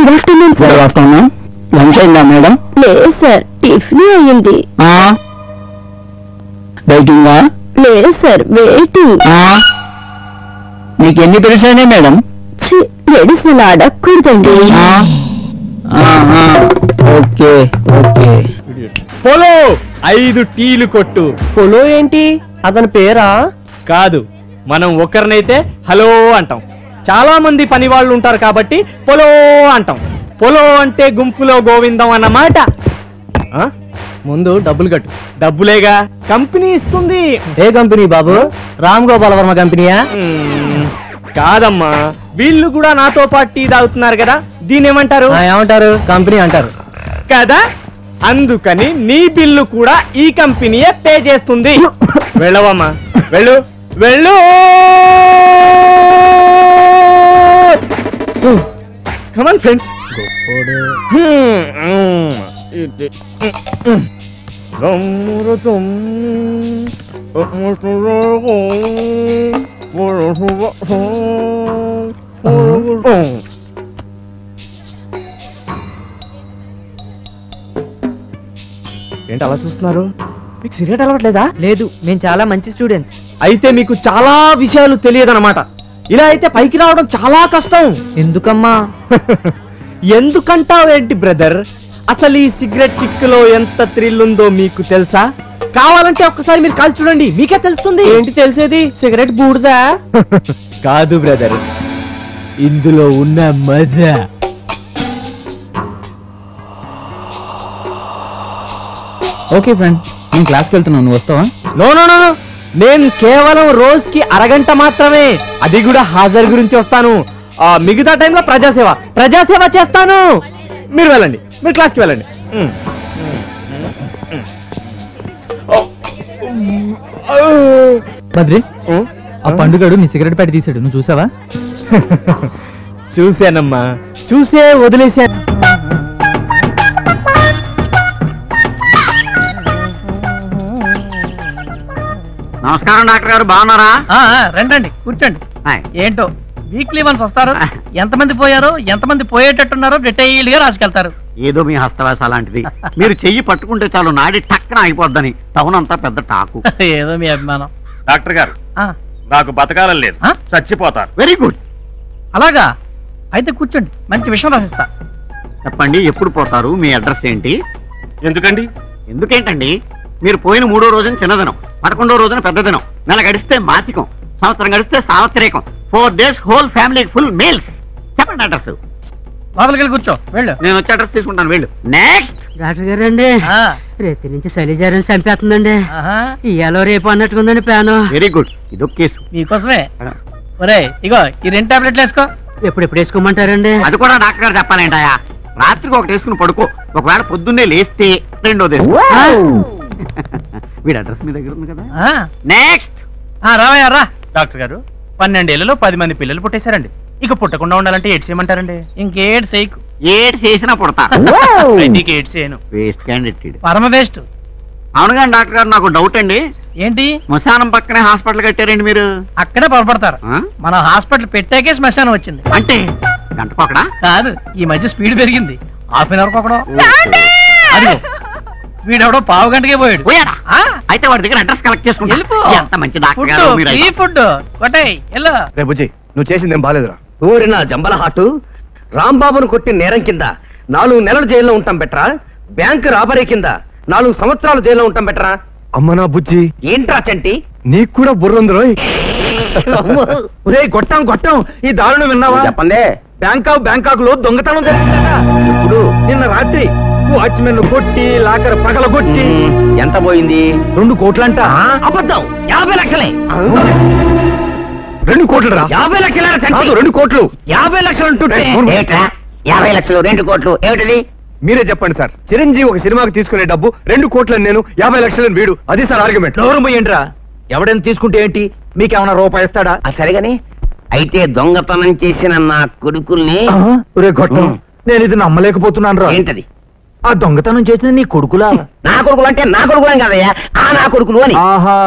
Good afternoon good afternoon lunch అయిందా madam లేదు sir tiffin అయ్యింది వెయిటింగా లేదు సార్ వెయిటింగ్ మీకు ఎన్ని పీరియడ్స్ అయినాయి మేడం ఛీ, లేడీస్ అలా అడగకూడదండి ఓకే ఓకే పొలో ఐదు టీలు కొట్టు పొలో ఏంటి అతని పేరా కాదు మనం ఒకరినైతే హలో అంటాం చాలా మంది పని వాళ్ళు ఉంటారు కాబట్టి పొలో అంటాం పొలో అంటే గుంపులో గోవిందం అన్నమాట ఆ? ముందు డబ్బులు కట్టు డబ్బులేగా కంపెనీ ఇస్తుంది ఏ కంపెనీ బాబు రామ్ గోపాల్ వర్మ కంపెనీయా మ్మ్, కాదమ్మా వీళ్ళు కూడా నాతో పాటు టీ తాగుతున్నారు కదా దీని ఏమంటారు ఆ, ఏమంటారు కంపెనీ అంటారు కదా అందుకని నీ బిల్లు కూడా ఈ కంపెనీయే పే చేస్తుంది వెళ్ళవమ్మా వెళ్ళు వెళ్ళు కమన్ ఫ్రెండ్స్ ఏంటి అలా చూస్తున్నారు మీకు సిగరెట్ అలవట్లేదా లేదు మేము చాలా మంచి స్టూడెంట్స్ అయితే మీకు చాలా విషయాలు తెలియదన్నమాట ఇలా అయితే పైకి రావడం చాలా కష్టం ఎందుకమ్మా ఎందుకంటావు ఏంటి బ్రదర్ అసలు ఈ సిగరెట్ కిక్ లో ఎంత థ్రిల్ ఉందో మీకు తెలుసా కావాలంటే ఒక్కసారి మీరు కాల్ చూడండి మీకే తెలుస్తుంది ఏంటి తెలిసేది సిగరెట్ బూడిదా కాదు బ్రదర్ ఇందులో ఉన్న మజా ఓకే ఫ్రెండ్ నేను క్లాస్కి వెళ్తున్నాను నువ్వు వస్తావా నో నో నో నో. నేను కేవలం రోజుకి అరగంట మాత్రమే అది కూడా హాజరు గురించి వస్తాను ఆ, మిగతా టైంలో ప్రజాసేవ ప్రజాసేవ చేస్తాను మీరు వెళ్ళండి మీరు క్లాస్కి వెళ్ళండి ఉమ్. బద్రి ఉమ్. ఆ పండుగడు నీ సిగరెట్ ప్యాకెట్ తీసాడు నువ్వు చూసావా చూశానమ్మా చూసే వదిలేశాను నమస్కారం డాక్టర్ గారు బాగున్నారా రండి కూర్చోండి హాయ్. ఏంటో వీక్లీ వన్స్ వస్తారు ఎంతమంది పోయారో ఎంతమంది పోయేటట్టున్నారో డీటెయిల్ గా రాసుకెళ్తారు ఏదో మీ హస్తవేశ అలాంటిది మీరు చెయ్యి పట్టుకుంటే చాలు నాడి టక్కన అయిపోద్దని టౌన్ అంతా పెద్ద టాకు ఏదో మీ అభిమానం డాక్టర్ గారు ఆ, నాకు బతకాలని లేదు ఆ? చచ్చిపోతారు వెరీ గుడ్ అలాగా అయితే కూర్చోండి మంచి విషయం రాసిస్తా చెప్పండి ఎప్పుడు పోతారు మీ అడ్రస్ ఏంటి ఎందుకండి ఎందుకేంటండి మీరు పోయిన మూడో రోజున చిన్నదినం పదకొండో రోజున పెద్ద దినం నెల గడిస్తే మాసికం సంవత్సరం గడిస్తే సావత్రికం four days whole family full meals చెప్పండి అడ్రస్ లోపలికి వెళ్ళి కూర్చో వెళ్ళు నేను వచ్చి అడ్రస్ తీసుకుంటాను వెళ్ళు నెక్స్ట్ డాక్టర్ గారు అండి ఆ, రేతి నుంచి శైలజారం చంపేస్తుందండి ఆహా, ఇయ్యాలో రేపు అన్నట్టుకుందండి ప్లాను వెరీ గుడ్ ఇదొక కేసు మీకోసమే ఒరే ఇగో ఈ రెండు టాబ్లెట్లు వేసుకో ఎప్పుడెప్పుడు వేసుకోమంటారండి అది కూడా డాక్టర్ గారు చెప్పాలేంటాయా రాత్రికి ఒకటి వేసుకుని పడుకో ఒకవేళ పొద్దున్నే లేస్తే రెండోది వేసుకో. వీడి అడ్రస్ మీ దగ్గర ఉంది కదా ఆ, నెక్స్ట్ ఆ, రావయ్యా రా డాక్టర్ గారు పన్నెండేళ్లలో పది మంది పిల్లలు పుట్టేశారండి ఇక పుట్టకుండా ఉండాలంటే ఏడ్ చేయమంటారండి ఇంకేడు చేయకు ఏడు చేసినా పుడతా నీకు ఏడ్ చేయను వేస్ట్ క్యాండిడేట్ పరమ వేస్ట్ అవును కానీ డాక్టర్ గారు నాకు డౌట్ అండి ఏంటి శ్మశానం పక్కనే హాస్పిటల్ కట్టారండి మీరు అక్కడే పొరపడతారు ఆ? మనం హాస్పిటల్ పెట్టాకే శ్మశానం వచ్చింది అంటే గంటకొకడా కాదు ఈ మధ్య స్పీడ్ పెరిగింది హాఫ్ అన్ అవర్ ఒకడో అదిగో వీడెవడో పావు గంటకే పోయాడు పోయాడా ఆ, అయితే వాడి దగ్గర అడ్రస్ కలెక్ట్ వెళ్ళిపో చేసుకుంటా ఎంత మంచి డాక్టర్ ఫుడ్ గారు మీరు ఫ్రీ ఫుడ్ కొట్టాయి ఎల్లో రేపుజీ నువ్వు చేసింది ఏం బాగాలేదురా ఊరి నా జంబల హాటు రాంబాబును కొట్టి నేరం కింద నాలుగు నెలలు జైల్లో ఉంటాం బెట్రా బ్యాంక్ రాబరీ కింద నాలుగు సంవత్సరాలు జైల్లో ఉంటాం బెట్రా అమ్మ నా బుజ్జి ఏంట్రా చంటి నీకు కూడా బుర్రంది రోయ్ ఒరే గొట్టం గొట్టం ఈ దారుణం విన్నావా చెప్పండి బ్యాంకాక్ బ్యాంకాక్ లో దొంగతనం జరిగిందట ఇప్పుడు నిన్న రాత్రి వాచ్మెన్ కొట్టి లాకర్ పగల కొట్టి ఎంత పోయింది రెండు కోట్లంట అబద్ధం యాభై లక్షలే రెండు కోట్లు రా యాభై లక్షల కాదు రెండు కోట్లు యాభై లక్షలు అంటుంటే ఏయ్, నోరు మూయి. ఏమిట్రా? యాభై లక్షలు రెండు కోట్లు ఏమిటది మీరే చెప్పండి సార్ చిరంజీవి ఒక సినిమాకి తీసుకునే డబ్బు రెండు కోట్లని నేను యాభై లక్షలని వీడు అది సార్ ఆర్గ్యుమెంట్ నోరు పోయిండ్రా ఎవడైనా తీసుకుంటే ఏంటి మీకేమన్నా రూపాయి ఇస్తాడా సరేగాని అయితే దొంగతనం చేసిన నా కొడుకుల్ని ఒరే గొట్టం ఉమ్. నేను ఇది నమ్మలేకపోతున్నాను రా ఏంటది ఆ దొంగతనం చేసిన నీ కొడుకులా నా కొడుకులు అంటే నా కొడుకులేం కదయ్యా ఆ నా కొడుకులు అని ఆహా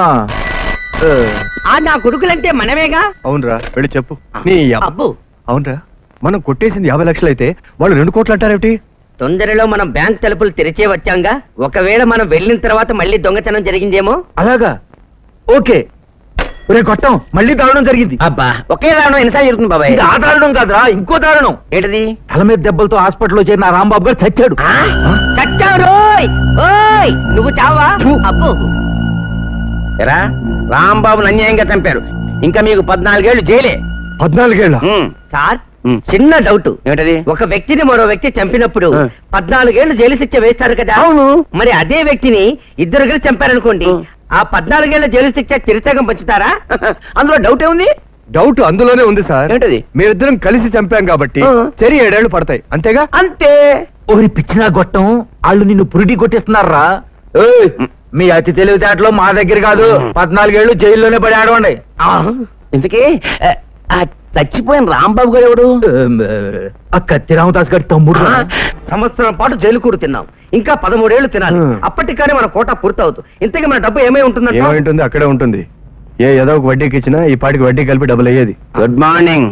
ఆ నా కొడుకులంటే మనమేగా అవునరా వెళ్ళి చెప్పు నీ అబ్బ- అబ్బు అవునరా మనం కొట్టేసింది యాభై లక్షలు అయితే వాళ్ళు రెండు కోట్లు అంటారేమిటి తొందరలో మనం బ్యాంక్ తలుపులు తెరిచే వచ్చాంగా ఒకవేళ మనం వెళ్ళిన తర్వాత మళ్ళీ దొంగతనం జరిగిందేమో అలాగా ఓకే రే కొట్టం మళ్ళీ దారుణం జరిగింది అబ్బా ఒకే దారుణం ఎన్నిసార్లు జరుగుతుంది బాబాయ్ ఇది ఆ దారుణం కాదురా ఇంకో దారుణం ఏంటది తల మీద దెబ్బలతో హాస్పిటల్లో చేరిన ఆ రాంబాబు గారు చచ్చాడు ఆ? చచ్చావు రోయ్ ఓయ్ నువ్వు చావా అబ్బో ఎరా రాంబాబుని అన్యాయంగా చంపారు ఇంకా మీకు పద్నాలుగేళ్లు జైలే పద్నాలుగేళ్ళ సార్ చిన్న డౌట్ ఏంటది ఒక వ్యక్తిని మరో వ్యక్తి చంపినప్పుడు పద్నాలుగేళ్లు జైలు శిక్ష వేస్తారు కదా అవును మరి అదే వ్యక్తిని ఇద్దరు కలిసి చంపారనుకోండి ఆ పద్నాలుగేళ్ల జైలు శిక్ష చిరసగం పంచుతారా అందులో డౌట్ ఏముంది డౌట్ అందులోనే ఉంది సార్ ఏంటది? మేమిద్దరం కలిసి చంపాం కాబట్టి ఆ. సరి ఏడేళ్లు పడతాయి అంతేగా అంతే ఓరి పిచ్చినా గొట్టం వాళ్ళు నిన్ను పురిటి కొట్టిస్తున్నారా ఏయ్, మీ అతి తెలివితేటలో మా దగ్గర కాదు పద్నాలుగేళ్లు జైల్లోనే పడి ఆడవండి ఆ, ఇంతకీ ఆ, ఆ చచ్చిపోయిన రాంబాబు గారు ఎవడు ఆ కత్తి రామదాస్ గారి తమ్ముడు ఆ, సంవత్సరం పాటు జైలు కూడు తిన్నాం ఇంకా పదమూడేళ్లు తినాలి హ్మ్. అప్పటికానే మన కోట పూర్తవుతుంది ఇంతకీ మన డబ్బు ఏమై ఉంటుందంట ఏమైంటుంది అక్కడే ఉంటుంది ఏ ఏదో ఒక వడ్డీకి ఇచ్చినా ఈ పాటికి వడ్డీ కలిపి డబ్బులు అయ్యేది గుడ్ మార్నింగ్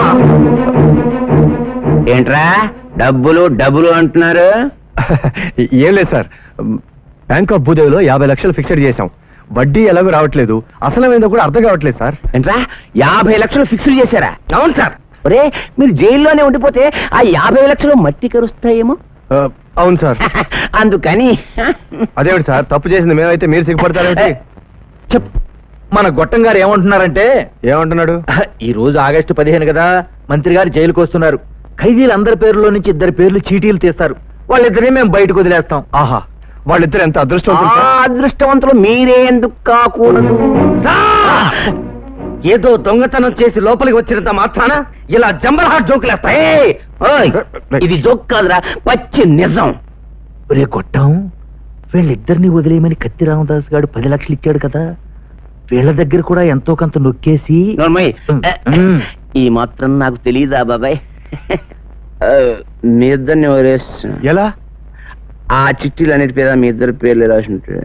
ఏంట్రా డబ్బులు డబ్బులు అంటున్నారు ఏం లేదు సార్ బ్యాంక్ ఆఫ్ భూదేవిలో యాభై లక్షలు ఫిక్స్డ్ చేశాం వడ్డీ ఎలాగో రావట్లేదు అసలు కూడా అర్థం కావట్లేదు సార్ ఏంట్రా యాభై లక్షలు ఫిక్స్ చేశారా అవును సార్ ఒరే మీరు జైల్లోనే ఉండిపోతే ఆ యాభై లక్షలు మట్టి కరుస్తాయేమో ఆ, అవును సార్ అందుకని అదేమిటి సార్ తప్పు చేసింది మేమైతే మీరు సిగ్గుపడతారేమిటి చెప్ మన గొట్టం గారు ఏమంటున్నారంటే ఏమంటున్నాడు ఈ రోజు ఆగస్టు పదిహేను కదా మంత్రి గారు జైలుకు వస్తున్నారు ఖైదీలందరి పేర్లో నుంచి ఇద్దరు పేర్లు చీటీలు తీస్తారు వాళ్ళిద్దరిని మేము బయటకు వదిలేస్తాం ఆహా వాళ్ళిద్దరు ఎంత అదృష్టం ఆ అదృష్టవంతులు మీరే ఎందుకు కాకూడదు సార్! ఏదో దొంగతనం చేసి లోపలికి వచ్చినంత మాత్రాన ఇలా జంబల్ హాట్ జోకులేస్తాయి ఓయ్, ఇది జోక్ కాదురా పచ్చి నిజం రే గొట్టం వీళ్ళిద్దరిని వదిలేయమని కత్తి రామదాస్ గారు పది లక్షలు ఇచ్చాడు కదా వీళ్ళ దగ్గర కూడా ఎంతో కొంత నొక్కేసి నోర్మయ్, ఉమ్. ఈ మాత్రం నాకు తెలియదా బాబాయ్ ఆ, మీ ఇద్దరిని వదిలేస్తా. ఎలా ఆ చిట్టీలు అన్నిటి మీద మీ ఇద్దరి పేర్లు రాసి ఉంటాయి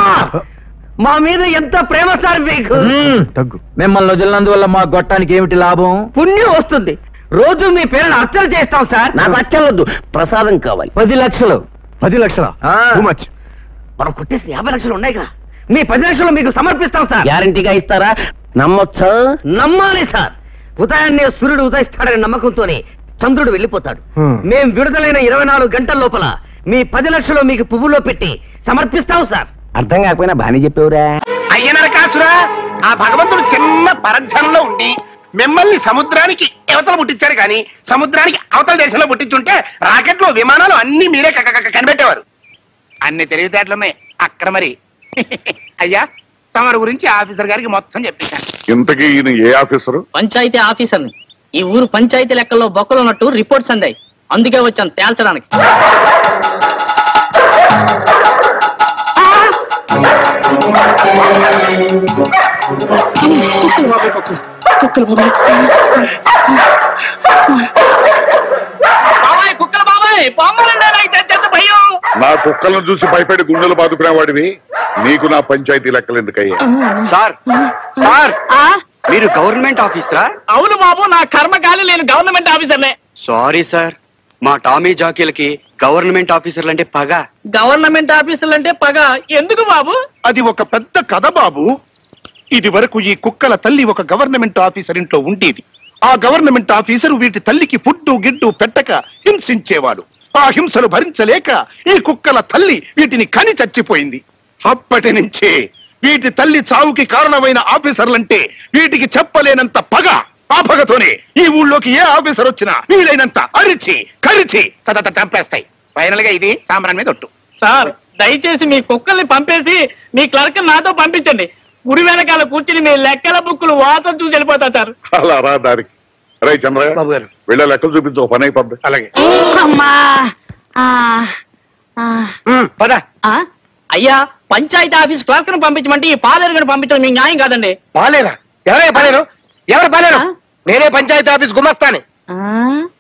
మా మీద ఎంత ప్రేమ సార్ మీకు ఉమ్. తగ్గు మిమ్మల్ని వదిలినందువల్ల మా గొట్టానికి ఏమిటి లాభం పుణ్యం వస్తుంది రోజు మీ పేరును అర్చన చేస్తాం సార్ నాకు అర్చనవద్దు ప్రసాదం కావాలి పది లక్షలు పది లక్షల ఆ. టూ మచ్ మనం కొట్టేసి యాభై లక్షలు ఉన్నాయిగా మీ పది లక్షలు మీకు సమర్పిస్తాం సార్ గ్యారంటీగా ఇస్తారా నమ్మొచ్చా నమ్మాలి సార్ ఉదయాన్నే సూర్యుడు ఉదయిస్తాడనే నమ్మకంతోనే చంద్రుడు వెళ్ళిపోతాడు Hmm. మేం విడుదలైన ఇరవై నాలుగు గంటల లోపల మీ పది లక్షలు మీకు పువ్వులో పెట్టి సమర్పిస్తాం సార్ అర్థం కాకపోయినా బాగానే చెప్పేవురా అయ్య నరకాసురా ఆ భగవంతుడు చిన్న పరధ్యానంలో ఉండి మిమ్మల్ని సముద్రానికి అవతల పుట్టించారు కానీ సముద్రానికి అవతల దేశంలో పుట్టించుంటే రాకెట్లు విమానాలు అన్ని మీరే క- క- క- కనిపెట్టేవారు అన్ని తెలివితేటలున్నాయి అక్కడ మరి అయ్యా తమరి గురించి ఆఫీసర్ గారికి మొత్తం చెప్పేశాను ఇంతకీ ఈయన ఏ ఆఫీసరు పంచాయతీ ఆఫీసర్ని ఈ ఊరు పంచాయతీ లెక్కల్లో బొక్కలు ఉన్నట్టు రిపోర్ట్స్ అందాయి అందుకే వచ్చాను తేల్చడానికి బాబాయ్ కుక్కలు బాబాయ్ బొమ్మలండి నాకు తెచ్చేంత భయం నా కుక్కలను చూసి భయపడి గుండెలు బాదుకునే వాడివి నీకు నా పంచాయతీ లెక్కలు ఎందుకయ్యా సార్ సార్ మీరు గవర్నమెంట్ ఆఫీసరా అవును బాబు నా కర్మకాలి నేను గవర్నమెంట్ ఆఫీసర్నే సారీ సార్ మా టామీ జాకీలకి గవర్నమెంట్ ఆఫీసర్లు అంటే పగ గవర్నమెంట్ ఆఫీసర్లు అంటే పగ ఎందుకు బాబు అది ఒక పెద్ద కథ బాబు ఇది వరకు ఈ కుక్కల తల్లి ఒక గవర్నమెంట్ ఆఫీసర్ ఇంట్లో ఉండేది ఆ గవర్నమెంట్ ఆఫీసర్ వీటి తల్లికి ఫుడ్డు గిడ్డు పెట్టక హింసించేవాడు ఆ హింసలు భరించలేక ఈ కుక్కల తల్లి వీటిని కని చచ్చిపోయింది అప్పటి నుంచే వీటి తల్లి చావుకి కారణమైన ఆఫీసర్లంటే వీటికి చెప్పలేనంత పగ ఆ పగతోనే ఈ ఊళ్ళోకి ఏ ఆఫీసర్ వచ్చినా వీలైనంత అరిచి కరిచి తద చంపేస్తాయి ఫైనల్ గా ఇది సాంబ్రాన్ మీద ఒట్టు సార్ దయచేసి మీ కుక్కల్ని పంపేసి మీ క్లర్క్ నాతో పంపించండి గుడి వెనకాల కూర్చుని మీ లెక్కల బుక్కులు వాతం చూసి వెళ్ళిపోతా సార్ అలా రా దారికి రే చంద్రయ్య బాబు గారు. వెళ్ళే లెక్కలు చూపించు ఒక పని అయిపోద్ది అలాగే అమ్మా ఆ, ఆ, పద ఆ, అయ్యా పంచాయతీ ఆఫీస్ క్లర్క్ ను పంపించమంటే ఈ పాలేరు పంపించడం మీకు న్యాయం కాదండి పాలేరా ఎవరే పాలేరు ఎవరు పాలేరు ఆ? నేనే పంచాయతీ ఆఫీస్ గుమస్తాని ఆ,